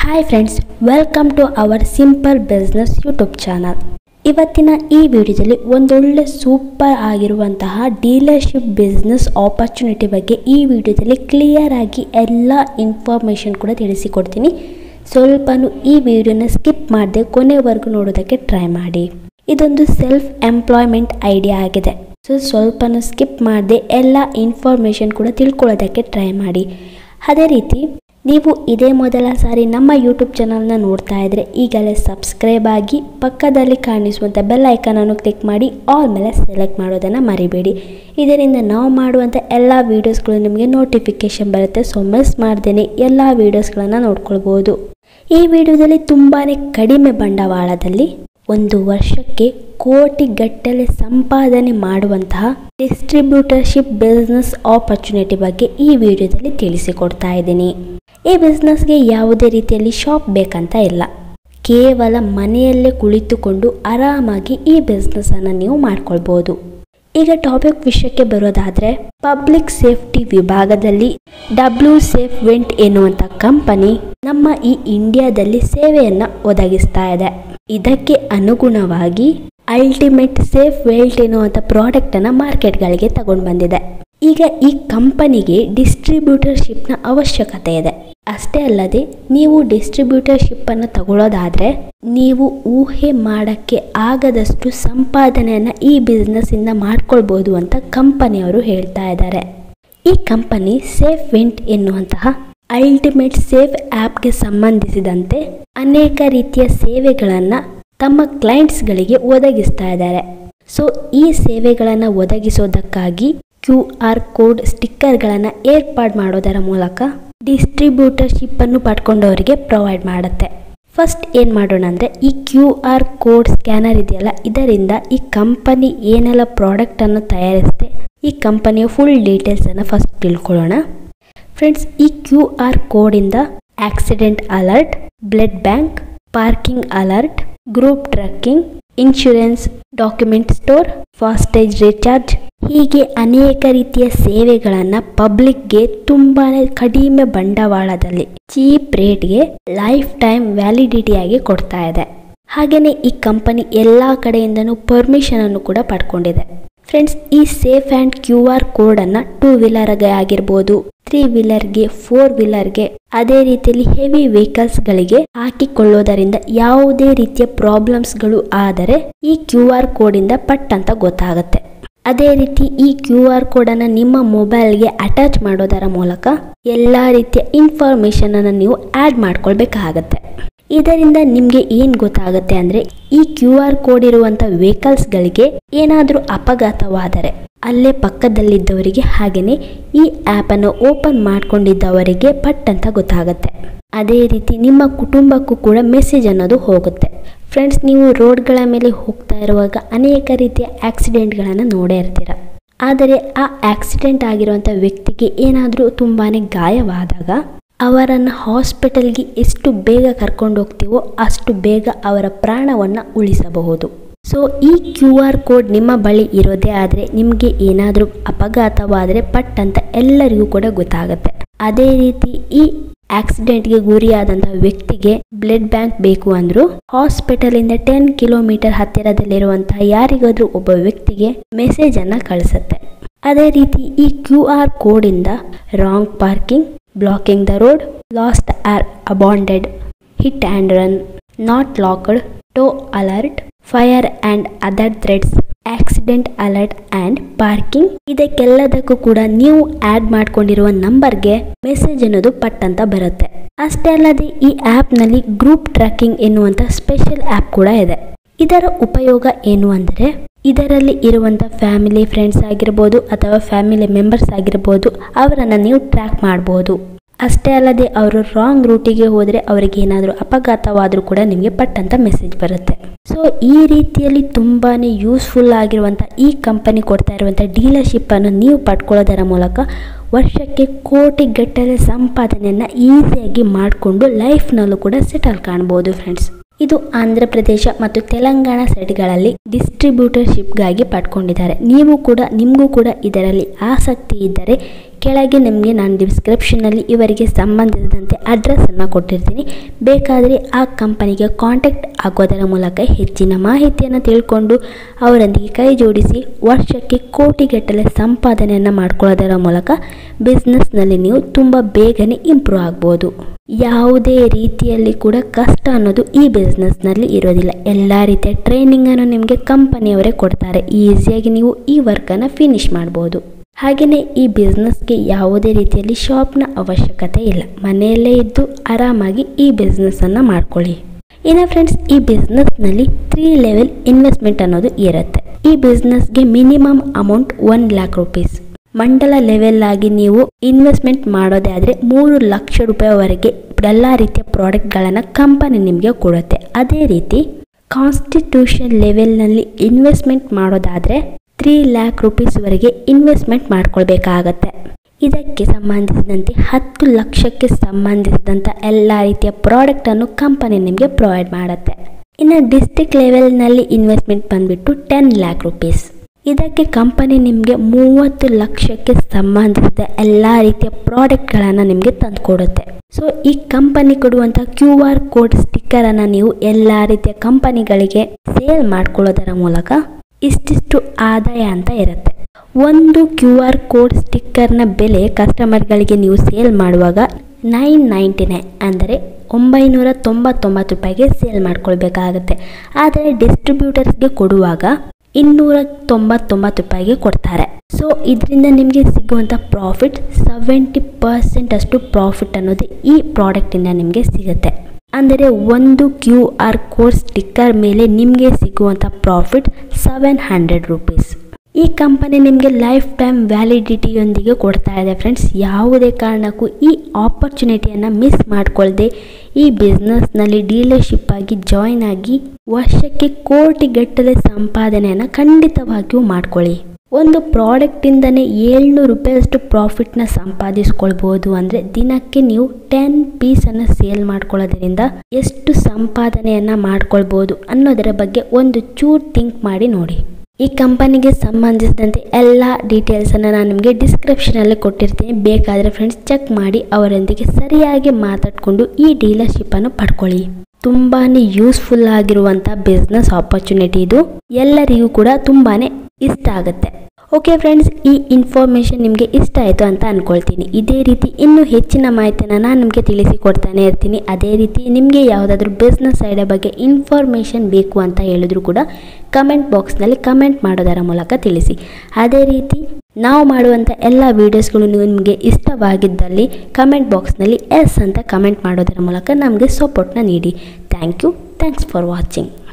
hi friends welcome to our simple business YouTube channel ಇವತ್ತಿನ ಈ ವಿಡಿಯೋದಲ್ಲಿ ಒಂದೊಳ್ಳೆ ಸೂಪರ್ ಆಗಿರುವಂತಹ ಡೀಲರ್ಶಿಪ್ ಬಿಸ್ನೆಸ್ ಆಪರ್ಚುನಿಟಿ ಬಗ್ಗೆ ಈ ವಿಡಿಯೋದಲ್ಲಿ ಕ್ಲಿಯರ್ ಆಗಿ ಎಲ್ಲ ಇನ್ಫಾರ್ಮೇಷನ್ ಕೂಡ ತಿಳಿಸಿಕೊಡ್ತೀನಿ ಸ್ವಲ್ಪನೂ ಈ ವಿಡಿಯೋನ ಸ್ಕಿಪ್ ಮಾಡದೆ ಕೊನೆವರೆಗೂ ನೋಡೋದಕ್ಕೆ ಟ್ರೈ ಮಾಡಿ ಇದೊಂದು ಸೆಲ್ಫ್ ಎಂಪ್ಲಾಯ್ಮೆಂಟ್ ಐಡಿಯಾ ಆಗಿದೆ ಸೊ ಸ್ವಲ್ಪನೂ ಸ್ಕಿಪ್ ಮಾಡದೆ ಎಲ್ಲ ಇನ್ಫಾರ್ಮೇಷನ್ ಕೂಡ ತಿಳ್ಕೊಳ್ಳೋದಕ್ಕೆ ಟ್ರೈ ಮಾಡಿ ಅದೇ ರೀತಿ ನೀವು ಇದೇ ಮೊದಲ ಸಾರಿ ನಮ್ಮ ಯೂಟ್ಯೂಬ್ ಚಾನಲ್ನ ನೋಡ್ತಾ ಇದ್ರೆ ಈಗಲೇ ಸಬ್ಸ್ಕ್ರೈಬ್ ಆಗಿ ಪಕ್ಕದಲ್ಲಿ ಕಾಣಿಸುವಂಥ ಬೆಲ್ ಐಕಾನನ್ನು ಕ್ಲಿಕ್ ಮಾಡಿ ಆಲ್ ಮೇಲೆ ಸೆಲೆಕ್ಟ್ ಮಾಡೋದನ್ನು ಮರಿಬೇಡಿ ಇದರಿಂದ ನಾವು ಮಾಡುವಂಥ ಎಲ್ಲ ವೀಡಿಯೋಸ್ಗಳು ನಿಮಗೆ ನೋಟಿಫಿಕೇಶನ್ ಬರುತ್ತೆ ಸೊ ಮಿಸ್ ಮಾಡ್ದೇನೆ ಎಲ್ಲ ವೀಡಿಯೋಸ್ಗಳನ್ನು ನೋಡ್ಕೊಳ್ಬೋದು ಈ ವಿಡಿಯೋದಲ್ಲಿ ತುಂಬಾ ಕಡಿಮೆ ಬಂಡವಾಳದಲ್ಲಿ ಒಂದು ವರ್ಷಕ್ಕೆ ಕೋಟಿಗಟ್ಟಲೆ ಸಂಪಾದನೆ ಮಾಡುವಂತಹ ಡಿಸ್ಟ್ರಿಬ್ಯೂಟರ್ಶಿಪ್ ಬಿಸ್ನೆಸ್ ಆಪರ್ಚುನಿಟಿ ಬಗ್ಗೆ ಈ ವಿಡಿಯೋದಲ್ಲಿ ತಿಳಿಸಿಕೊಡ್ತಾ ಇದ್ದೀನಿ ಈ ಬಿಸ್ನೆಸ್ಗೆ ಯಾವುದೇ ರೀತಿಯಲ್ಲಿ ಶಾಪ್ ಬೇಕಂತ ಇಲ್ಲ ಕೇವಲ ಮನೆಯಲ್ಲೇ ಕುಳಿತುಕೊಂಡು ಆರಾಮಾಗಿ ಈ ಬಿಸ್ನೆಸ್ಸನ್ನು ನೀವು ಮಾಡ್ಕೊಳ್ಬೋದು ಈಗ ಟಾಪಿಕ್ ವಿಷಯಕ್ಕೆ ಬರೋದಾದ್ರೆ ಪಬ್ಲಿಕ್ ಸೇಫ್ಟಿ ವಿಭಾಗದಲ್ಲಿ ಡಬ್ಲ್ಯೂ ಸೇಫ್ ವೆಂಟ್ ಎನ್ನುವಂಥ ಕಂಪನಿ ನಮ್ಮ ಈ ಇಂಡಿಯಾದಲ್ಲಿ ಸೇವೆಯನ್ನ ಒದಗಿಸ್ತಾ ಇದೆ ಇದಕ್ಕೆ ಅನುಗುಣವಾಗಿ ಅಲ್ಟಿಮೇಟ್ ಸೇಫ್ ವೆಲ್ಟ್ ಎನ್ನುವಂಥ ಪ್ರಾಡಕ್ಟ್ ಅನ್ನ ಮಾರ್ಕೆಟ್ಗಳಿಗೆ ತಗೊಂಡು ಬಂದಿದೆ ಈಗ ಈ ಕಂಪನಿಗೆ ಡಿಸ್ಟ್ರಿಬ್ಯೂಟರ್ಶಿಪ್ನ ಅವಶ್ಯಕತೆ ಇದೆ ಅಷ್ಟೇ ಅಲ್ಲದೆ ನೀವು ಡಿಸ್ಟ್ರಿಬ್ಯೂಟರ್ಶಿಪ್ ಅನ್ನು ತಗೊಳ್ಳೋದಾದ್ರೆ ನೀವು ಊಹೆ ಮಾಡಕ್ಕೆ ಆಗದಷ್ಟು ಸಂಪಾದನೆಯನ್ನ ಈ ಬಿಸ್ನೆಸ್ ಇಂದ ಮಾಡ್ಕೊಳ್ಬಹುದು ಅಂತ ಕಂಪನಿಯವರು ಹೇಳ್ತಾ ಇದ್ದಾರೆ ಈ ಕಂಪನಿ ಸೇಫ್ ವೆಂಟ್ ಎನ್ನುವಂತಹ ಅಲ್ಟಿಮೇಟ್ ಸೇಫ್ ಆ್ಯಪ್ಗೆ ಸಂಬಂಧಿಸಿದಂತೆ ಅನೇಕ ರೀತಿಯ ಸೇವೆಗಳನ್ನು ತಮ್ಮ ಕ್ಲೈಂಟ್ಸ್ಗಳಿಗೆ ಒದಗಿಸ್ತಾ ಇದ್ದಾರೆ ಸೊ ಈ ಸೇವೆಗಳನ್ನು ಒದಗಿಸೋದಕ್ಕಾಗಿ ಕ್ಯೂ ಆರ್ ಕೋಡ್ ಸ್ಟಿಕ್ಕರ್ಗಳನ್ನು ಏರ್ಪಾಡು ಮಾಡೋದರ ಮೂಲಕ ಡಿಸ್ಟ್ರಿಬ್ಯೂಟರ್ಶಿಪ್ ಅನ್ನು ಪಡ್ಕೊಂಡವರಿಗೆ ಪ್ರೊವೈಡ್ ಮಾಡುತ್ತೆ ಫಸ್ಟ್ ಏನು ಮಾಡೋಣ ಅಂದರೆ ಈ ಕ್ಯೂ ಆರ್ ಕೋಡ್ ಸ್ಕ್ಯಾನರ್ ಇದೆಯಲ್ಲ ಇದರಿಂದ ಈ ಕಂಪನಿ ಏನೆಲ್ಲ ಪ್ರಾಡಕ್ಟನ್ನು ತಯಾರಿಸುತ್ತೆ ಈ ಕಂಪನಿಯ ಫುಲ್ ಡೀಟೇಲ್ಸನ್ನು ಫಸ್ಟ್ ತಿಳ್ಕೊಳ್ಳೋಣ ಫ್ರೆಂಡ್ಸ್ ಈ ಕ್ಯೂ ಆರ್ ಕೋಡಿಂದ accident alert blood bank parking alert group tracking insurance document store FASTag recharge ಹೀಗೆ ಅನೇಕ ರೀತಿಯ ಸೇವೆಗಳನ್ನು ಪಬ್ಲಿಕ್ಗೆ ತುಂಬಾ ಕಡಿಮೆ ಬಂಡವಾಳದಲ್ಲಿ ಚೀಪ್ ರೇಟ್ಗೆ ಲೈಫ್ ಟೈಮ್ ವ್ಯಾಲಿಡಿಟಿಯಾಗಿ ಕೊಡ್ತಾ ಇದೆ ಹಾಗೆಯೇ ಈ ಕಂಪನಿ ಎಲ್ಲ ಕಡೆಯಿಂದನೂ ಪರ್ಮಿಷನ್ ಅನ್ನು ಕೂಡ ಪಡ್ಕೊಂಡಿದೆ ಫ್ರೆಂಡ್ಸ್ ಈ ಸೇಫ್ ಆ್ಯಂಡ್ ಕ್ಯೂ ಆರ್ ಕೋಡನ್ನು ಟೂ ವೀಲರ್ಗೆ ಆಗಿರ್ಬೋದು ತ್ರೀ ವೀಲರ್ಗೆ ಫೋರ್ ವೀಲರ್ಗೆ ಅದೇ ರೀತಿಯಲ್ಲಿ ಹೆವಿ ವೆಹಿಕಲ್ಸ್ಗಳಿಗೆ ಹಾಕಿಕೊಳ್ಳೋದರಿಂದ ಯಾವುದೇ ರೀತಿಯ ಪ್ರಾಬ್ಲಮ್ಸ್ಗಳು ಆದರೆ ಈ ಕ್ಯೂ ಆರ್ ಕೋಡಿಂದ ಪಟ್ ಅಂತ ಗೊತ್ತಾಗುತ್ತೆ ಅದೇ ರೀತಿ ಈ ಕ್ಯೂ ಆರ್ ಕೋಡನ್ನು ನಿಮ್ಮ ಮೊಬೈಲ್ಗೆ ಅಟ್ಯಾಚ್ ಮಾಡೋದರ ಮೂಲಕ ಎಲ್ಲ ರೀತಿಯ ಇನ್ಫಾರ್ಮೇಷನ್ ಅನ್ನು ನೀವು ಆ್ಯಡ್ ಮಾಡ್ಕೊಳ್ಬೇಕಾಗತ್ತೆ ಇದರಿಂದ ನಿಮಗೆ ಏನು ಗೊತ್ತಾಗುತ್ತೆ ಅಂದರೆ ಈ ಕ್ಯೂ ಆರ್ ಕೋಡ್ ಇರುವಂಥ ವೆಹಿಕಲ್ಸ್ಗಳಿಗೆ ಏನಾದರೂ ಅಪಘಾತವಾದರೆ ಅಲ್ಲೇ ಪಕ್ಕದಲ್ಲಿದ್ದವರಿಗೆ ಹಾಗೆಯೇ ಈ ಆ್ಯಪನ್ನು ಓಪನ್ ಮಾಡ್ಕೊಂಡಿದ್ದವರಿಗೆ ಪಟ್ ಅಂತ ಗೊತ್ತಾಗುತ್ತೆ ಅದೇ ರೀತಿ ನಿಮ್ಮ ಕುಟುಂಬಕ್ಕೂ ಕೂಡ ಮೆಸೇಜ್ ಅನ್ನೋದು ಹೋಗುತ್ತೆ ಫ್ರೆಂಡ್ಸ್ ನೀವು ರೋಡ್ಗಳ ಮೇಲೆ ಹೋಗ್ತಾ ಇರುವಾಗ ಅನೇಕ ರೀತಿಯ ಆಕ್ಸಿಡೆಂಟ್ಗಳನ್ನು ನೋಡೇ ಇರ್ತೀರ ಆದರೆ ಆ ಆಕ್ಸಿಡೆಂಟ್ ಆಗಿರುವಂಥ ವ್ಯಕ್ತಿಗೆ ಏನಾದರೂ ತುಂಬಾ ಗಾಯವಾದಾಗ ಅವರನ್ನು ಹಾಸ್ಪಿಟಲ್ಗೆ ಎಷ್ಟು ಬೇಗ ಕರ್ಕೊಂಡು ಹೋಗ್ತೀವೋ ಅಷ್ಟು ಬೇಗ ಅವರ ಪ್ರಾಣವನ್ನು ಉಳಿಸಬಹುದು ಸೊ ಈ ಕ್ಯೂ ಆರ್ ಕೋಡ್ ನಿಮ್ಮ ಬಳಿ ಇರೋದೇ ಆದರೆ ನಿಮಗೆ ಏನಾದರೂ ಅಪಘಾತವಾದರೆ ಪಟ್ ಅಂತ ಎಲ್ಲರಿಗೂ ಕೂಡ ಗೊತ್ತಾಗುತ್ತೆ ಅದೇ ರೀತಿ ಈ ಆಕ್ಸಿಡೆಂಟ್ಗೆ ಗುರಿಯಾದಂಥ ವ್ಯಕ್ತಿಗೆ ಬ್ಲಡ್ ಬ್ಯಾಂಕ್ ಬೇಕು ಅಂದ್ರು ಹಾಸ್ಪಿಟಲಿಂದ ಟೆನ್ ಕಿಲೋಮೀಟರ್ ಹತ್ತಿರದಲ್ಲಿರುವಂತಹ ಯಾರಿಗಾದ್ರೂ ಒಬ್ಬ ವ್ಯಕ್ತಿಗೆ ಮೆಸೇಜ್ ಅನ್ನ ಕಳಿಸುತ್ತೆ ಅದೇ ರೀತಿ ಈ ಕ್ಯೂ ಆರ್ ಕೋಡಿಂದ wrong parking blocking the road lost or abandoned hit and run not locked tow alert fire and other threats accident alert and parking ಇದಕ್ಕೆಲ್ಲದಕ್ಕೂ ಕೂಡ ನೀವು ಆ್ಯಡ್ ಮಾಡ್ಕೊಂಡಿರುವ ನಂಬರ್ಗೆ ಮೆಸೇಜ್ ಅನ್ನೋದು ಪಟ್ ಅಂತ ಬರುತ್ತೆ ಅಷ್ಟೇ ಅಲ್ಲದೆ ಈ ಆ್ಯಪ್ನಲ್ಲಿ ಗ್ರೂಪ್ ಟ್ರ್ಯಾಕಿಂಗ್ ಎನ್ನುವಂಥ ಸ್ಪೆಷಲ್ ಆ್ಯಪ್ ಕೂಡ ಇದೆ ಇದರ ಉಪಯೋಗ ಏನು ಅಂದರೆ ಇದರಲ್ಲಿ ಇರುವಂಥ ಫ್ಯಾಮಿಲಿ ಫ್ರೆಂಡ್ಸ್ ಆಗಿರ್ಬೋದು ಅಥವಾ ಫ್ಯಾಮಿಲಿ ಮೆಂಬರ್ಸ್ ಆಗಿರ್ಬೋದು ಅವರನ್ನು ನೀವು ಟ್ರ್ಯಾಕ್ ಮಾಡ್ಬೋದು ಅಷ್ಟೇ ಅಲ್ಲದೆ ಅವರು ರಾಂಗ್ ರೂಟಿಗೆ ಹೋದರೆ ಅವರಿಗೆ ಏನಾದರೂ ಅಪಘಾತವಾದರೂ ಕೂಡ ನಿಮಗೆ ಪಟ್ ಅಂತ ಮೆಸೇಜ್ ಬರುತ್ತೆ ಸೊ ಈ ರೀತಿಯಲ್ಲಿ ತುಂಬಾ ಯೂಸ್ಫುಲ್ ಆಗಿರುವಂಥ ಈ ಕಂಪನಿ ಕೊಡ್ತಾ ಇರುವಂಥ ಡೀಲರ್ಶಿಪ್ಪನ್ನು ನೀವು ಪಡ್ಕೊಳ್ಳೋದರ ಮೂಲಕ ವರ್ಷಕ್ಕೆ ಕೋಟಿಗಟ್ಟಲೆ ಸಂಪಾದನೆಯನ್ನು ಈಸಿಯಾಗಿ ಮಾಡಿಕೊಂಡು ಲೈಫ್ನಲ್ಲೂ ಕೂಡ ಸೆಟಲ್ ಕಾಣ್ಬೋದು ಫ್ರೆಂಡ್ಸ್ ಇದು ಆಂಧ್ರ ಪ್ರದೇಶ ಮತ್ತು ತೆಲಂಗಾಣ ಸೈಡ್ಗಳಲ್ಲಿ ಡಿಸ್ಟ್ರಿಬ್ಯೂಟರ್ಶಿಪ್ಗಾಗಿ ಪಡ್ಕೊಂಡಿದ್ದಾರೆ ನೀವು ಕೂಡ ನಿಮಗೂ ಕೂಡ ಇದರಲ್ಲಿ ಆಸಕ್ತಿ ಇದ್ದರೆ ಕೆಳಗೆ ನಿಮಗೆ ನಾನು ಡಿಸ್ಕ್ರಿಪ್ಷನಲ್ಲಿ ಇವರಿಗೆ ಸಂಬಂಧಿಸಿದಂತೆ ಅಡ್ರೆಸ್ಸನ್ನು ಕೊಟ್ಟಿರ್ತೀನಿ ಬೇಕಾದರೆ ಆ ಕಂಪನಿಗೆ ಕಾಂಟ್ಯಾಕ್ಟ್ ಆಗೋದರ ಮೂಲಕ ಹೆಚ್ಚಿನ ಮಾಹಿತಿಯನ್ನು ತಿಳ್ಕೊಂಡು ಅವರೊಂದಿಗೆ ಕೈ ಜೋಡಿಸಿ ವರ್ಷಕ್ಕೆ ಕೋಟಿಗಟ್ಟಲೆ ಸಂಪಾದನೆಯನ್ನು ಮಾಡ್ಕೊಳ್ಳೋದರ ಮೂಲಕ ಬಿಸ್ನೆಸ್ನಲ್ಲಿ ನೀವು ತುಂಬ ಬೇಗನೆ ಇಂಪ್ರೂವ್ ಆಗ್ಬೋದು ಯಾವುದೇ ರೀತಿಯಲ್ಲಿ ಕೂಡ ಕಷ್ಟ ಅನ್ನೋದು ಈ ಬಿಸ್ನೆಸ್ನಲ್ಲಿ ಇರೋದಿಲ್ಲ ಎಲ್ಲ ರೀತಿಯ ಟ್ರೈನಿಂಗನ್ನು ನಿಮಗೆ ಕಂಪನಿಯವರೇ ಕೊಡ್ತಾರೆ ಈಸಿಯಾಗಿ ನೀವು ಈ ವರ್ಕನ್ನು ಫಿನಿಶ್ ಮಾಡ್ಬೋದು ಹಾಗೆಯೇ ಈ ಬಿಸ್ನೆಸ್ಗೆ ಯಾವುದೇ ರೀತಿಯಲ್ಲಿ ಶಾಪ್ನ ಅವಶ್ಯಕತೆ ಇಲ್ಲ ಮನೆಯಲ್ಲೇ ಇದ್ದು ಆರಾಮಾಗಿ ಈ ಬಿಸ್ನೆಸ್ಸನ್ನು ಮಾಡ್ಕೊಳ್ಳಿ ಇನ್ನು ಫ್ರೆಂಡ್ಸ್ ಈ ಬಿಸ್ನೆಸ್ನಲ್ಲಿ ತ್ರೀ ಲೆವೆಲ್ ಇನ್ವೆಸ್ಟ್ಮೆಂಟ್ ಅನ್ನೋದು ಇರುತ್ತೆ ಈ ಬಿಸ್ನೆಸ್ಗೆ minimum amount one lakh rupees ಮಂಡಲ ಲೆವೆಲ್ ಆಗಿ ನೀವು ಇನ್ವೆಸ್ಟ್ಮೆಂಟ್ ಮಾಡೋದೇ ಆದರೆ ಮೂರು ಲಕ್ಷ ರೂಪಾಯಿವರೆಗೆ ಎಲ್ಲ ರೀತಿಯ ಪ್ರಾಡಕ್ಟ್ಗಳನ್ನು ಕಂಪನಿ ನಿಮಗೆ ಕೊಡುತ್ತೆ ಅದೇ ರೀತಿ ಕಾನ್ಸ್ಟಿಟ್ಯೂಷನ್ ಲೆವೆಲ್ನಲ್ಲಿ ಇನ್ವೆಸ್ಟ್ಮೆಂಟ್ ಮಾಡೋದಾದರೆ ತ್ರೀ ಲ್ಯಾಕ್ ರುಪೀಸ್ವರೆಗೆ ಇನ್ವೆಸ್ಟ್ಮೆಂಟ್ ಮಾಡ್ಕೊಳ್ಬೇಕಾಗತ್ತೆ ಇದಕ್ಕೆ ಸಂಬಂಧಿಸಿದಂತೆ ಹತ್ತು ಲಕ್ಷಕ್ಕೆ ಸಂಬಂಧಿಸಿದಂಥ ಎಲ್ಲ ರೀತಿಯ ಪ್ರಾಡಕ್ಟನ್ನು ಕಂಪನಿ ನಿಮಗೆ ಪ್ರೊವೈಡ್ ಮಾಡುತ್ತೆ ಇನ್ನು ಡಿಸ್ಟಿಕ್ ಲೆವೆಲ್ನಲ್ಲಿ ಇನ್ವೆಸ್ಟ್ಮೆಂಟ್ ಬಂದುಬಿಟ್ಟು ಟೆನ್ ಲ್ಯಾಕ್ ರುಪೀಸ್ ಇದಕ್ಕೆ ಕಂಪನಿ ನಿಮಗೆ ಮೂವತ್ತು ಲಕ್ಷಕ್ಕೆ ಸಂಬಂಧಿಸಿದ ಎಲ್ಲ ರೀತಿಯ ಪ್ರಾಡಕ್ಟ್ಗಳನ್ನು ನಿಮಗೆ ತಂದುಕೊಡುತ್ತೆ ಸೊ ಈ ಕಂಪನಿ ಕೊಡುವಂಥ ಕ್ಯೂ ಆರ್ ಕೋಡ್ ಸ್ಟಿಕ್ಕರನ್ನು ನೀವು ಎಲ್ಲ ರೀತಿಯ ಕಂಪನಿಗಳಿಗೆ ಸೇಲ್ ಮಾಡ್ಕೊಳ್ಳೋದರ ಮೂಲಕ ಇಷ್ಟಿಷ್ಟು ಆದಾಯ ಅಂತ ಇರುತ್ತೆ ಒಂದು ಕ್ಯೂ ಆರ್ ಕೋಡ್ ಸ್ಟಿಕ್ಕರ್ನ ಬೆಲೆ ಕಸ್ಟಮರ್ಗಳಿಗೆ ನೀವು ಸೇಲ್ ಮಾಡುವಾಗ ನೈನ್ ನೈಂಟಿ ನೈನ್ ಅಂದರೆ ಒಂಬೈನೂರ ತೊಂಬತ್ತೊಂಬತ್ತು ರೂಪಾಯಿಗೆ ಸೇಲ್ ಮಾಡ್ಕೊಳ್ಬೇಕಾಗತ್ತೆ ಆದರೆ ಡಿಸ್ಟ್ರಿಬ್ಯೂಟರ್ಸ್ಗೆ ಕೊಡುವಾಗ ಇನ್ನೂರ ತೊಂಬತ್ತೊಂಬತ್ತು ರೂಪಾಯಿಗೆ ಕೊಡ್ತಾರೆ ಸೊ ಇದರಿಂದ ನಿಮಗೆ ಸಿಗುವಂಥ ಪ್ರಾಫಿಟ್ ಸೆವೆಂಟಿ ಪರ್ಸೆಂಟ್ ಅಷ್ಟು ಪ್ರಾಫಿಟ್ ಅನ್ನೋದು ಈ ಪ್ರಾಡಕ್ಟಿಂದ ನಿಮಗೆ ಸಿಗುತ್ತೆ ಅಂದರೆ ಒಂದು ಕ್ಯೂ ಆರ್ ಕೋಡ್ ಸ್ಟಿಕ್ಕರ್ ಮೇಲೆ ನಿಮಗೆ ಸಿಗುವಂಥ ಪ್ರಾಫಿಟ್ ಸೆವೆನ್ ಹಂಡ್ರೆಡ್ ರುಪೀಸ್ ಈ ಕಂಪನಿ ನಿಮಗೆ ಲೈಫ್ ಟೈಮ್ ವ್ಯಾಲಿಡಿಟಿಯೊಂದಿಗೆ ಕೊಡ್ತಾ ಇದೆ ಫ್ರೆಂಡ್ಸ್ ಯಾವುದೇ ಕಾರಣಕ್ಕೂ ಈ ಆಪರ್ಚುನಿಟಿಯನ್ನು ಮಿಸ್ ಮಾಡ್ಕೊಳ್ದೆ ಈ ಬಿಸ್ನೆಸ್ನಲ್ಲಿ ಡೀಲರ್ಶಿಪ್ ಆಗಿ ಜಾಯ್ನ್ ಆಗಿ ವರ್ಷಕ್ಕೆ ಕೋಟಿಗಟ್ಟಲೆ ಸಂಪಾದನೆಯನ್ನು ಖಂಡಿತವಾಗಿಯೂ ಮಾಡ್ಕೊಳ್ಳಿ ಒಂದು ಪ್ರಾಡಕ್ಟಿಂದನೇ ಏಳ್ನೂರು ರೂಪಾಯಿಯಷ್ಟು ಪ್ರಾಫಿಟ್ನ ಸಂಪಾದಿಸ್ಕೊಳ್ಬೋದು ಅಂದರೆ ದಿನಕ್ಕೆ ನೀವು ಟೆನ್ ಪೀಸನ್ನು ಸೇಲ್ ಮಾಡ್ಕೊಳ್ಳೋದ್ರಿಂದ ಎಷ್ಟು ಸಂಪಾದನೆಯನ್ನು ಮಾಡ್ಕೊಳ್ಬೋದು ಅನ್ನೋದರ ಬಗ್ಗೆ ಒಂದು ಚೂರು ಥಿಂಕ್ ಮಾಡಿ ನೋಡಿ ಈ ಕಂಪನಿಗೆ ಸಂಬಂಧಿಸಿದಂತೆ ಎಲ್ಲ ಡೀಟೇಲ್ಸನ್ನು ನಾನು ನಿಮಗೆ ಡಿಸ್ಕ್ರಿಪ್ಷನಲ್ಲಿ ಕೊಟ್ಟಿರ್ತೀನಿ ಬೇಕಾದರೆ ಫ್ರೆಂಡ್ಸ್ ಚೆಕ್ ಮಾಡಿ ಅವರೊಂದಿಗೆ ಸರಿಯಾಗಿ ಮಾತಾಡಿಕೊಂಡು ಈ ಡೀಲರ್ಶಿಪ್ಪನ್ನು ಪಡ್ಕೊಳ್ಳಿ ತುಂಬಾ ಯೂಸ್ಫುಲ್ ಆಗಿರುವಂಥ ಬಿಸ್ನೆಸ್ ಆಪರ್ಚುನಿಟಿ ಇದು ಎಲ್ಲರಿಗೂ ಕೂಡ ತುಂಬಾ ಇಷ್ಟ ಆಗುತ್ತೆ ಓಕೆ ಫ್ರೆಂಡ್ಸ್ ಈ ಇನ್ಫಾರ್ಮೇಷನ್ ನಿಮಗೆ ಇಷ್ಟ ಆಯಿತು ಅಂತ ಅಂದ್ಕೊಳ್ತೀನಿ ಇದೇ ರೀತಿ ಇನ್ನೂ ಹೆಚ್ಚಿನ ಮಾಹಿತಿಯನ್ನು ನಾನು ನಿಮಗೆ ತಿಳಿಸಿಕೊಡ್ತಾನೆ ಇರ್ತೀನಿ ಅದೇ ರೀತಿ ನಿಮಗೆ ಯಾವುದಾದ್ರೂ ಬಿಸ್ನೆಸ್ ಐಡಿಯಾ ಬಗ್ಗೆ ಇನ್ಫಾರ್ಮೇಷನ್ ಬೇಕು ಅಂತ ಹೇಳಿದ್ರು ಕೂಡ ಕಮೆಂಟ್ ಬಾಕ್ಸ್ನಲ್ಲಿ ಕಮೆಂಟ್ ಮಾಡೋದರ ಮೂಲಕ ತಿಳಿಸಿ ಅದೇ ರೀತಿ ನಾವು ಮಾಡುವಂಥ ಎಲ್ಲ ವೀಡಿಯೋಸ್ಗಳು ನಿಮಗೆ ಇಷ್ಟವಾಗಿದ್ದಲ್ಲಿ ಕಮೆಂಟ್ ಬಾಕ್ಸ್ನಲ್ಲಿ ಎಸ್ ಅಂತ ಕಮೆಂಟ್ ಮಾಡೋದರ ಮೂಲಕ ನಮಗೆ ಸಪೋರ್ಟ್ನ ನೀಡಿ thank you thanks for watching